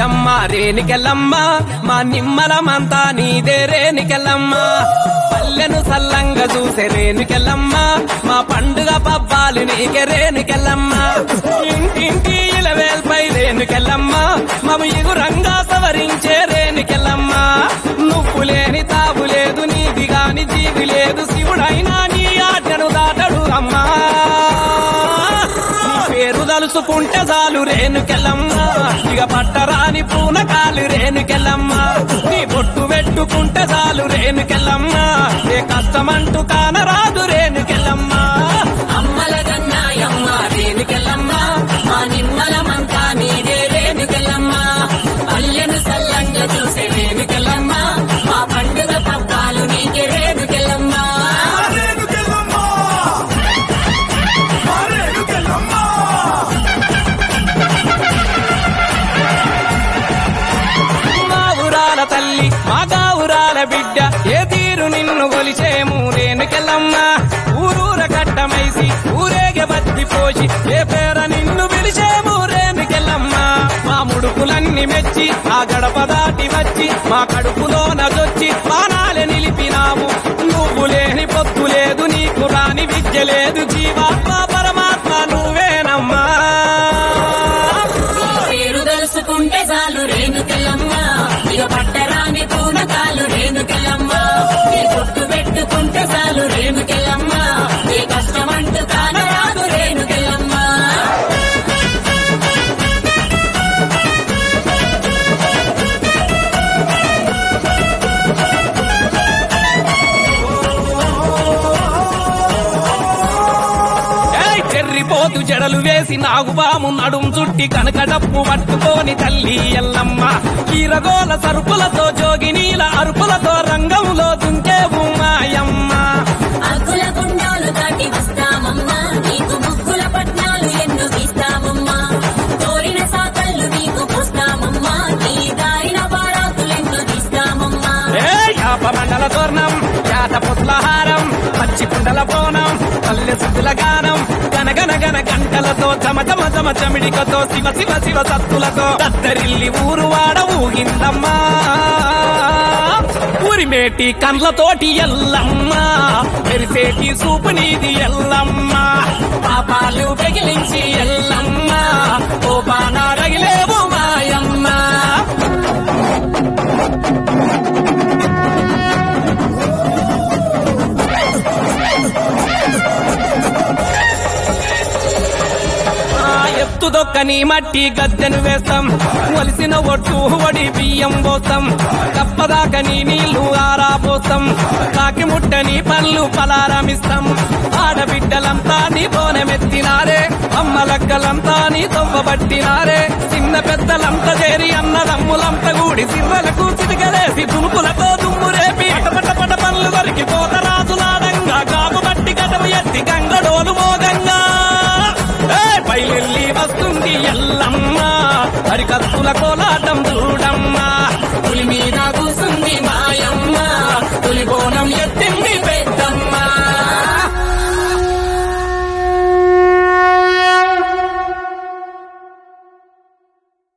మాయమ్మ రేణికెళ్ళమ్మ మా నిమ్మలమంతా నీదే రేణికెళ్ళమ్మ పల్లెను సల్లంగా చూసే రేణుకెళ్ళమ్మ మా పండుగ పబ్బాలు నీకే రేణుకెళ్ళమ్మ ఇంటింటి ఇలవేల్పై రేణుకెళ్ళమ్మ మము ఇగురంగా సవరించే రేణుకెళ్ళమ్మ నువ్వు లేని తావు లేదు నీది గాని జీవి లేదు శివుడైనా నీ ఆజ్ఞను దాటడు అమ్మా నీ పేరు తలుసుకుంటే చాలు రేణుకెళ్ళమ్మ ఇక పట్టరాని పూనకాలు రేణుకెళ్ళమ్మ నీ బొట్టు పెట్టుకుంటే చాలు రేణుకెళ్ళమ్మ ఏ కష్టమంటూ కానరాదు రేణుకెళ్ళమ్మ అమ్మల గన్నాయమ్మ రేణుకెళ్ళమ్మ మా నిమ్మలమంతా నీదే రేణుకెళ్ళమ్మ పల్లెను సల్లంగా చూసే రేణుకెళ్ళమ్మ మా పండుగ పబ్బాలు నీకే రేణుకెళ్ళమ్మ మా ఊరాల తల్లి మా గావురాల బిడ్డ ఏ తీరు నిన్ను కొలిచేము రేణుకెళ్ళమ్మ ఊరూర కట్టమైసి ఊరేగే బత్తి పోసి ఏ పేర నిన్ను పిలిచేము రేణుకెళ్ళమ్మ మా ముడుకులన్నీ మెచ్చి ఆ గడప దాటి వచ్చి మా కడుపులో నదొచ్చి పానాలే నిలిపినాము నువ్వు లేని పొత్తు లేదు నీకు రాని విద్య లేదు జీవాత్మ పరమాత్మ నువ్వేనమ్మా పేరు తెలుసుకుంటే చాలు రేణుకెళ్ళమ్మ ఇక పట్టరాని పూనకాలు రేణుకెళ్ళమ్మ నీ గుర్తు పెట్టుకుంటే చాలు రేణుకెళ్ళమ్మ ఏ కష్టమంటూ కానరాదు రేణుకెళ్ళమ్మ ఏయ్ చెర్రిపోతు జడలు వేసి నాగుబాము నడుం చుట్టి కనకడప్పు పట్టుకోని తల్లి ఎల్లమ్మ కీరగోల సరుపులతో జోగినీల అరుపులతో రంగంలో దుంకేవు మాయమ్మ అగ్గుల గుండాలు దాటి వస్తామమ్మా నీకు ముగ్గుల పట్నాలు ఎన్ను గీస్తామమ్మా కోరిన సాకళ్ళు నీకు పోస్తామమ్మా నీ దారిన బారాకులెన్ను తీస్తామమ్మా ఏ యాప మండల తోరణం యాట పుట్లహారం పచ్చి కుండల బోనం పల్లె సుద్దుల గానం గనగన గన గంటలతో చమ చమ చమ చమిడికతో శివ శివ శివ సత్తులతో దద్దరిల్లి ఊరు వాడ ఊగిందమ్మా ఊరిమేటి కండ్లతోటి ఎల్లమ్మ మెరిసేటి సూపు నీది ఎల్లమ్మ పాపాలు పెగిలించి ఎల్లమ్మ ఓ బాణ రగిలేవు మాయమ్మ ఆ ఎత్తుదొక్కని మట్టి గద్దెను వేస్తాం ఒలిసిన ఒట్టు వడి బియ్యం పోస్తాం కప్పదాకని నీళ్లు ఆరాపోస్తాం కాకి ముట్టని పళ్ళు పలారమిస్తాం ఆడబిడ్డలంతా నీ బోనెమెత్తినారే అమ్మలక్కలంతా నీ తొవ్వబట్టినారే చిన్న పెద్దలంతా చేరి అన్నదమ్ములంతా కూడి సిర్రలకు చిటికలేసి తునుకులతో దుమ్ము రేపి పటపట పట పళ్ళు వరికి పోతరాజులాడంగా కాపు బట్టి కటము ఎత్తి గంగడోలు మోగంగా ఏ పైలెల్లి వస్తుంది ఎల్లమ్మ హరికత్తుల కోలాట